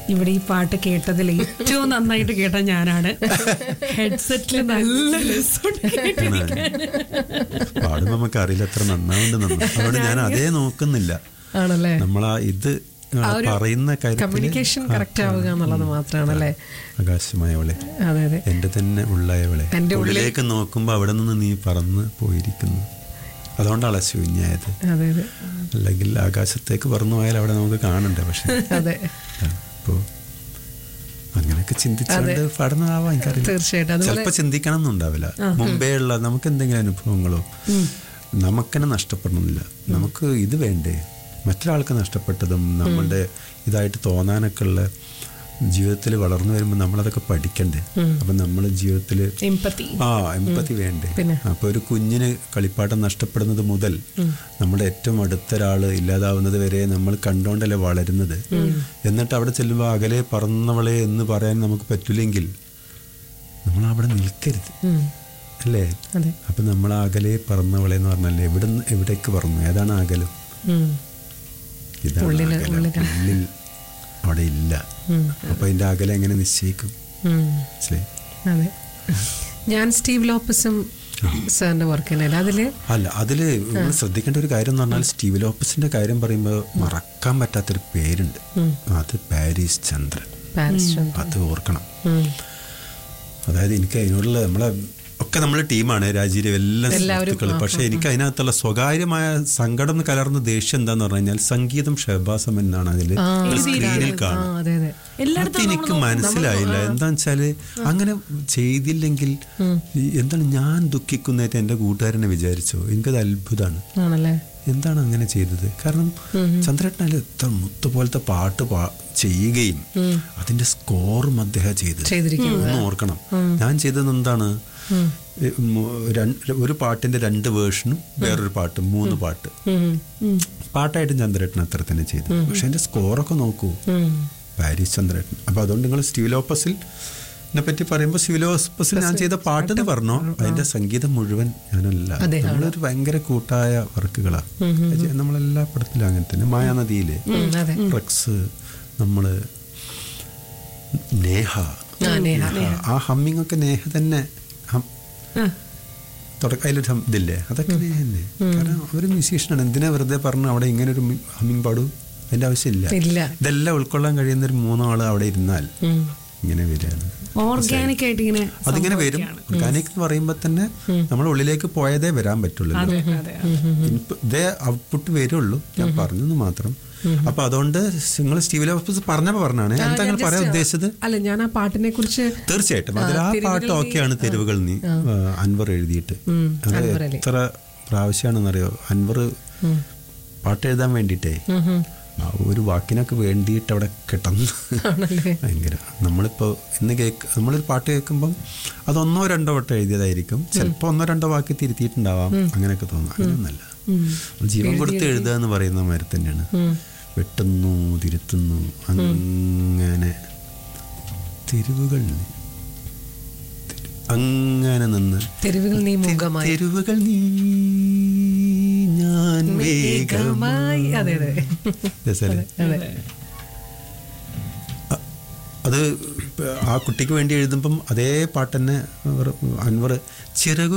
ഇവിടെ ഈ പാട്ട് കേട്ടതിൽ ഏറ്റവും നന്നായിട്ട് കേട്ട ഞാനാണ് ഹെഡ്സെറ്റിൽ നല്ല രസമുണ്ട് കേട്ടിരിക്കാൻ. പാടുമ്പോ നമുക്ക് അറിയില്ല എത്ര നന്നാവുണ്ട് നന്നാ അതുകൊണ്ട് ഞാൻ അതേ നോക്കുന്നില്ല ആണല്ലേ നമ്മളാ ഇത് ആ ഒരു പറയുന്ന കാര്യത്തിൽ കമ്മ്യൂണിക്കേഷൻ കറക്റ്റ് ആവുക എന്നുള്ളത് മാത്രമാണല്ലേ ആകാശമായവളെ അതെ അതെ എന്റെ തന്നെ ഉള്ളയവളെ എന്റെ ഉള്ളിൽ- ഉള്ളിലേക്ക് നോക്കുമ്പോ അവിടെ നിന്ന് നീ പറന്ന് പോയിരിക്കുന്നു അതുകൊണ്ടാണ് ശൂന്യായത് അതെ അതെ അല്ലെങ്കിൽ ആകാശത്തേക്ക് പറന്നു പോയാൽ അവിടെ നമുക്ക് കാണണ്ടേ പക്ഷെ അതെ അപ്പോ അങ്ങനെയൊക്കെ ചിന്തിച്ചുകൊണ്ട് പാടുന്നതാവാം എനിക്കറിയില്ല തീർച്ചയായിട്ടും അതുപോലെ ചിലപ്പോ ചിന്തിക്കണം എന്നുണ്ടാവില്ല മുമ്പേ ഉള്ള നമുക്ക് എന്തെങ്കിലും അനുഭവങ്ങളോ നമുക്കെന്നെ നഷ്ടപ്പെടണമെന്നില്ല നമുക്ക് ഇത് വേണ്ടേ മറ്റൊരാൾക്ക് നഷ്ടപ്പെട്ടതും നമ്മളുടെ ഇതായിട്ട് തോന്നാനൊക്കെ ഉള്ള ജീവിതത്തിൽ വളർന്നു വരുമ്പോൾ നമ്മളതൊക്കെ പഠിക്കണ്ടേ അപ്പൊ നമ്മൾ ജീവിതത്തിൽ എമ്പത്തി ആ എമ്പതി വേണ്ടേ പിന്നെ? അപ്പൊ ഒരു കുഞ്ഞിന് കളിപ്പാട്ടം നഷ്ടപ്പെടുന്നത് മുതൽ നമ്മുടെ ഏറ്റവും അടുത്ത ഒരാള് ഇല്ലാതാവുന്നത് വരെ നമ്മൾ കണ്ടോണ്ടല്ലേ വളരുന്നത് എന്നിട്ട് അവിടെ ചെല്ലുമ്പോൾ അകലെ പറന്നവളെ എന്ന് പറയാൻ നമുക്ക് പറ്റില്ലെങ്കിൽ നമ്മൾ അവിടെ നിൽക്കരുത് ഉം. അല്ലേ അതെ അപ്പൊ നമ്മൾ ആ അകലെ പറന്നവളെ എന്ന് പറഞ്ഞല്ലേ എവിടെ എവിടേക്ക് പറന്നു ഏതാണ് ആ അകലം ഉം. ഇതാണ് ഉള്ളില്, അകലം. ഉള്ളില്. ഉള്ളിൽ അവിടെ ഇല്ല അപ്പൊ അതിന്റെ അകലം എങ്ങനെ നിശ്ചയിക്കും ഉം. മനസ്സിലായി അതെ ഞാൻ സ്റ്റീവ് ലോപ്പസും സാറിന്റെ വർക്ക് തന്നെ അതില് അല്ല അതില് നമ്മൾ ശ്രദ്ധിക്കേണ്ട ഒരു കാര്യം എന്ന് പറഞ്ഞാൽ സ്റ്റീവ് ലോപ്പസിന്റെ കാര്യം പറയുമ്പോൾ മറക്കാൻ പറ്റാത്തൊരു പേരുണ്ട് അത് പാരീസ് ചന്ദ്രൻ പാരിസ് ചന്ദ്രൻ. അത് ഓർക്കണം ഉം. അതായത് എനിക്ക് അതിനോടുള്ള നമ്മളെ ഒക്കെ നമ്മളെ ടീമാണ് രാജീവ് എല്ലാ എല്ലാവരും, സുഹൃത്തുക്കൾ പക്ഷെ എനിക്ക് അതിനകത്തുള്ള സ്വകാര്യമായ സങ്കടം കലർന്ന ദേഷ്യം എന്താന്ന് പറഞ്ഞു കഴിഞ്ഞാൽ സംഗീതം ഷഹബാസം എന്നാണ് അതിൽ സ്ക്രീനിൽ ആ കാണും അതെ അതെ അത് എനിക്ക് മനസ്സിലായില്ല എന്താന്ന് വെച്ചാല് അങ്ങനെ ചെയ്തില്ലെങ്കിൽ ഈ എന്താണ് ഞാൻ ദുഃഖിക്കുന്നതായിട്ട് എന്റെ കൂട്ടുകാരനെ വിചാരിച്ചോ എനിക്കത് അത്ഭുതമാണ് ആണല്ലേ എന്താണ് അങ്ങനെ ചെയ്തത് കാരണം ചന്ദ്രേട്ടനാല് എത്ര മുത്ത് പോലത്തെ പാട്ട് പാ- ചെയ്യുകയും അതിന്റെ സ്കോറും അദ്ദേഹം ചെയ്തത് ചെയ്തിരിക്കുന്നത്. ഒന്ന് ഓർക്കണം ഞാൻ ചെയ്തത് എന്താണ് ഏ, മു- രണ്ട്- ഒരു പാട്ടിന്റെ രണ്ട് വേർഷനും വേറൊരു പാട്ട് മൂന്ന് പാട്ട് ഉം. ഉം. പാട്ടായിട്ടും ചന്ദ്രേട്ടൻ അത്ര തന്നെ ചെയ്തു പക്ഷെ അതിന്റെ സ്കോറൊക്കെ നോക്കൂ ഉം. പാരീസ് ചന്ദ്രേട്ടൻ അപ്പൊ അതുകൊണ്ട് നിങ്ങൾ സ്റ്റീലോപ്പസിൽ നെ പറ്റി പറയുമ്പോൾ സ്റ്റീലോപ്പസിൽ ഞാൻ ചെയ്ത പാട്ട് എന്ന് പറഞ്ഞോ അതിന്റെ സംഗീതം മുഴുവൻ ഞാനല്ല അദ്ദേഹമാണ്. നമ്മളൊരു ഭയങ്കര കൂട്ടായ വർക്കുകളാണ് നമ്മളെല്ലാ പടത്തിലും അങ്ങനെ തന്നെ മായാനദിയിലെ ഉം. അതെ റക്സ് നമ്മള് നേഹ ആ, നേഹ. ആ ഹമ്മിങ് ഒക്കെ നേഹ തന്നെ ഹം- തുടക്ക അതിലൊരു ഹം- ഇതില്ലേ അതൊക്കെ നേഹ തന്നെ കാരണം ഒരു മ്യൂസീഷ്യനാണ് എന്തിനാ വെറുതെ പറഞ്ഞു അവിടെ ഇങ്ങനെ ഒരു ഹമ്മിങ് പാടൂ അതിന്റെ ആവശ്യമില്ല ഇല്ല ഇതെല്ലാം ഉൾക്കൊള്ളാൻ കഴിയുന്ന ഒരു മൂന്നാള് അവിടെ ഇരുന്നാൽ ഉം. ഇങ്ങനെ വരികയാണ് ഓർഗാനിക് ആയിട്ട് ഇങ്ങനെ അതിങ്ങനെ വരും ഓർഗാനിക് എന്ന് പറയുമ്പോൾ തന്നെ നമ്മുടെ ഉള്ളിലേക്ക് പോയതേ വരാൻ പറ്റുള്ളൂ അതെ അതെ ഇൻപു- ഇതേ ഔട്ട്പുട്ട് വരുള്ളൂ ഞാൻ പറഞ്ഞെന്ന് മാത്രം അപ്പൊ അതുകൊണ്ട് നിങ്ങൾ സ്റ്റീവിൽ ഓഫീസ് പറഞ്ഞപ്പോ പറഞ്ഞാണ് എന്താ നിങ്ങൾ പറയാൻ ഉദ്ദേശിച്ചത് അല്ല ഞാൻ ആ പാട്ടിനെ കുറിച്ച് തീർച്ചയായിട്ടും അതിൽ ആ പാട്ട് ഓക്കെയാണ് തെരുവുകൾ നീ ആ, അൻവർ എഴുതിയിട്ട് അത് അൻവർ അലി. എത്ര പ്രാവശ്യമാണെന്നറിയോ അൻവർ പാട്ട് എഴുതാൻ വേണ്ടിയിട്ടേ ആ ഒരു വാക്കിനൊക്കെ വേണ്ടിയിട്ട് അവിടെ കിടന്ന് ആണല്ലേ ഭയങ്കര നമ്മളിപ്പോ ഇന്ന് കേക്ക് നമ്മളൊരു പാട്ട് കേൾക്കുമ്പം അത് ഒന്നോ രണ്ടോ വട്ടം എഴുതിയതായിരിക്കും ചിലപ്പോൾ ഒന്നോ രണ്ടോ വാക്ക് തിരുത്തിയിട്ടുണ്ടാവാം അങ്ങനെയൊക്കെ തോന്നും അങ്ങനെയൊന്നല്ല നമ്മൾ ജീവൻ കൊടുത്ത് എഴുതുക എന്ന് പറയുന്ന മാതിരി തന്നെയാണ് വെട്ടുന്നു തിരുത്തുന്നു അങ്ങനെ തെരുവുകൾ നീ. തെരു- അങ്ങനെ നിന്ന് തെരുവുകൾ നീ മുഖമായി തെരുവുകൾ നീ ഞാൻ മേഘമായി വേഗമായി അതെ അതെ രസല്ലേ അതെ അത് ആ കുട്ടിക്ക് വേണ്ടി എഴുതുമ്പം അതേ പാട്ട് തന്നെ അൻവർ ചിറകു